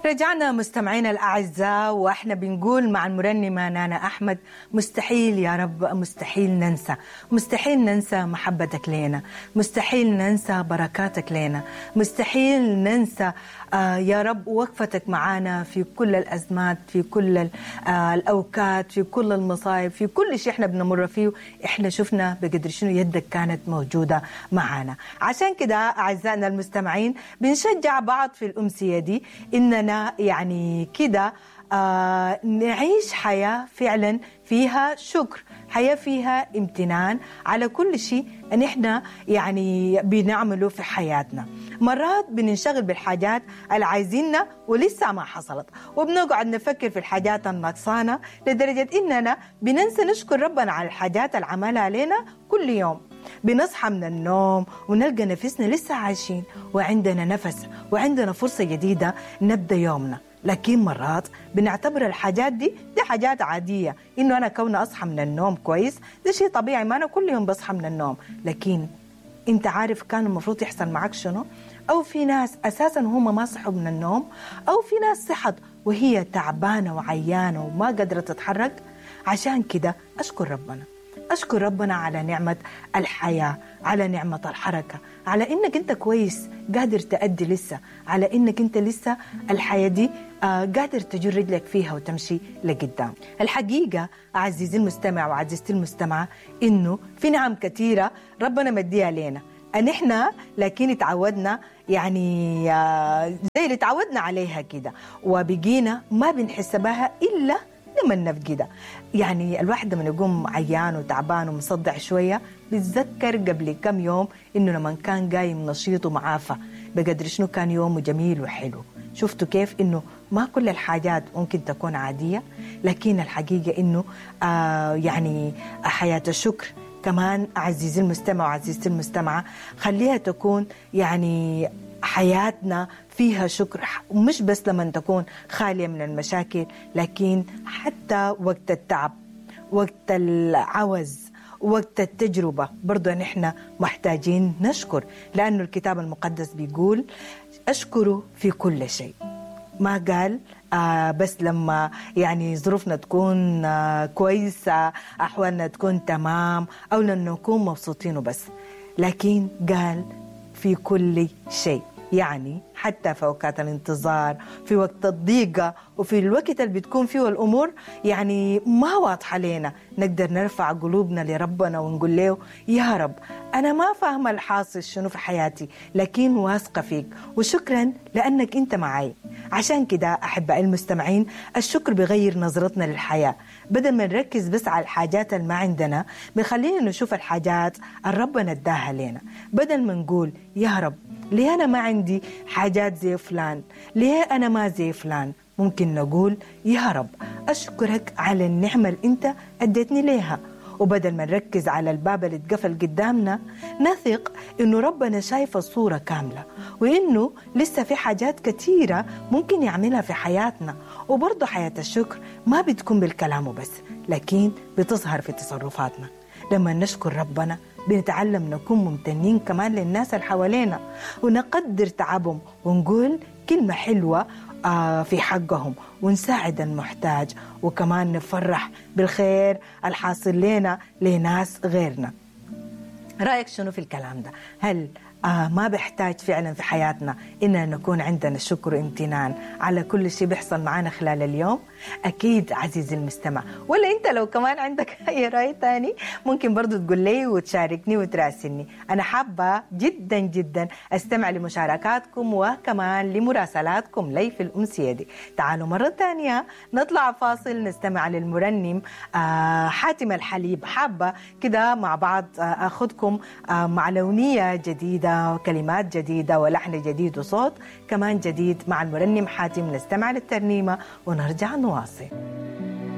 رجعنا مستمعينا الأعزاء وإحنا بنقول مع المرنمة نانا أحمد مستحيل يا رب مستحيل ننسى مستحيل ننسى محبتك لنا مستحيل ننسى بركاتك لنا مستحيل ننسى آه يا رب وقفتك معنا في كل الأزمات في كل آه الأوقات في كل المصايب في كل شيء إحنا بنمر فيه إحنا شفنا بقدر شنو يدك كانت موجودة معنا عشان كده أعزائنا المستمعين بنشجع بعض في الأمسية دي إننا يعني كده آه نعيش حياة فعلا فيها شكر حياة فيها امتنان على كل شيء ان احنا يعني بنعمله في حياتنا مرات بننشغل بالحاجات اللي عايزينها ولسه ما حصلت وبنقعد نفكر في الحاجات النقصانة لدرجة اننا بننسى نشكر ربنا على الحاجات اللي عملها علينا كل يوم بنصحى من النوم ونلقى نفسنا لسه عايشين وعندنا نفس وعندنا فرصة جديدة نبدأ يومنا لكن مرات بنعتبر الحاجات دي دي حاجات عادية إنه أنا كون أصحى من النوم كويس ده شيء طبيعي ما أنا كل يوم بصحى من النوم لكن أنت عارف كان المفروض يحصل معك شنو أو في ناس أساسا هم ما صحوا من النوم أو في ناس صحت وهي تعبانة وعيانة وما قدرت تتحرك عشان كده أشكر ربنا أشكر ربنا على نعمة الحياة على نعمة الحركة على إنك أنت كويس قادر تأدي لسه على إنك أنت لسه الحياة دي آه قادر تجر رجلك فيها وتمشي لقدام الحقيقة عزيزي المستمع وعزيزتي المستمعة إنه في نعم كثيرة ربنا مديها لنا أن إحنا لكن تعودنا يعني آه زي اللي تعودنا عليها كده وبقينا ما بنحس بها إلا لما نفقدها يعني الواحد لما يقوم عيان وتعبان ومصدع شوية بيتذكر قبل كم يوم إنه لما كان قايم نشيط ومعافى بقدر شنو كان يومه جميل وحلو شفتوا كيف إنه ما كل الحاجات ممكن تكون عادية لكن الحقيقة إنه آه يعني حياة الشكر كمان عزيزي المستمع وعزيزتي المستمعة خليها تكون يعني حياتنا فيها شكر مش بس لما تكون خالية من المشاكل لكن حتى وقت التعب وقت العوز وقت التجربة برضو نحن محتاجين نشكر لأنه الكتاب المقدس بيقول أشكره في كل شيء ما قال آه بس لما يعني ظروفنا تكون آه كويسة أحوالنا تكون تمام أو لأنه نكون مبسوطين وبس لكن قال في كل شيء يعني حتى في اوقات الانتظار في وقت الضيقه وفي الوقت اللي بتكون فيه الامور يعني ما واضحه لنا نقدر نرفع قلوبنا لربنا ونقول له يا رب انا ما فاهمه الحاصل شنو في حياتي لكن واثقه فيك وشكرا لانك انت معي عشان كده احبائي المستمعين الشكر بيغير نظرتنا للحياه بدل ما نركز بس على الحاجات اللي ما عندنا بيخلينا نشوف الحاجات اللي ربنا اداها لنا بدل ما نقول يا رب ليه أنا ما عندي حاجات زي فلان ليه أنا ما زي فلان ممكن نقول يا رب أشكرك على النعمة اللي أنت أديتني ليها وبدل ما نركز على الباب اللي اتقفل قدامنا نثق انه ربنا شايف الصورة كاملة وانه لسه في حاجات كثيرة ممكن يعملها في حياتنا وبرضه حياة الشكر ما بتكون بالكلام وبس لكن بتظهر في تصرفاتنا لما نشكر ربنا بنتعلم نكون ممتنين كمان للناس اللي حوالينا ونقدر تعبهم ونقول كلمة حلوة في حقهم ونساعد المحتاج وكمان نفرح بالخير الحاصل لنا لناس غيرنا رأيك شنو في الكلام ده هل آه ما بيحتاج فعلا في حياتنا إننا نكون عندنا شكر وامتنان على كل شيء بيحصل معنا خلال اليوم أكيد عزيزي المستمع ولا أنت لو كمان عندك أي رأي تاني ممكن برضو تقول لي وتشاركني وتراسلني أنا حابة جدا جدا أستمع لمشاركاتكم وكمان لمراسلاتكم لي في الأمسية دي تعالوا مرة تانية نطلع فاصل نستمع للمرنم آه حاتم الحليب حابة كده مع بعض آه أخذكم آه مع لونية جديدة وكلمات جديدة ولحن جديد وصوت كمان جديد مع المرنم حاتم نستمع للترنيمة ونرجع نواصل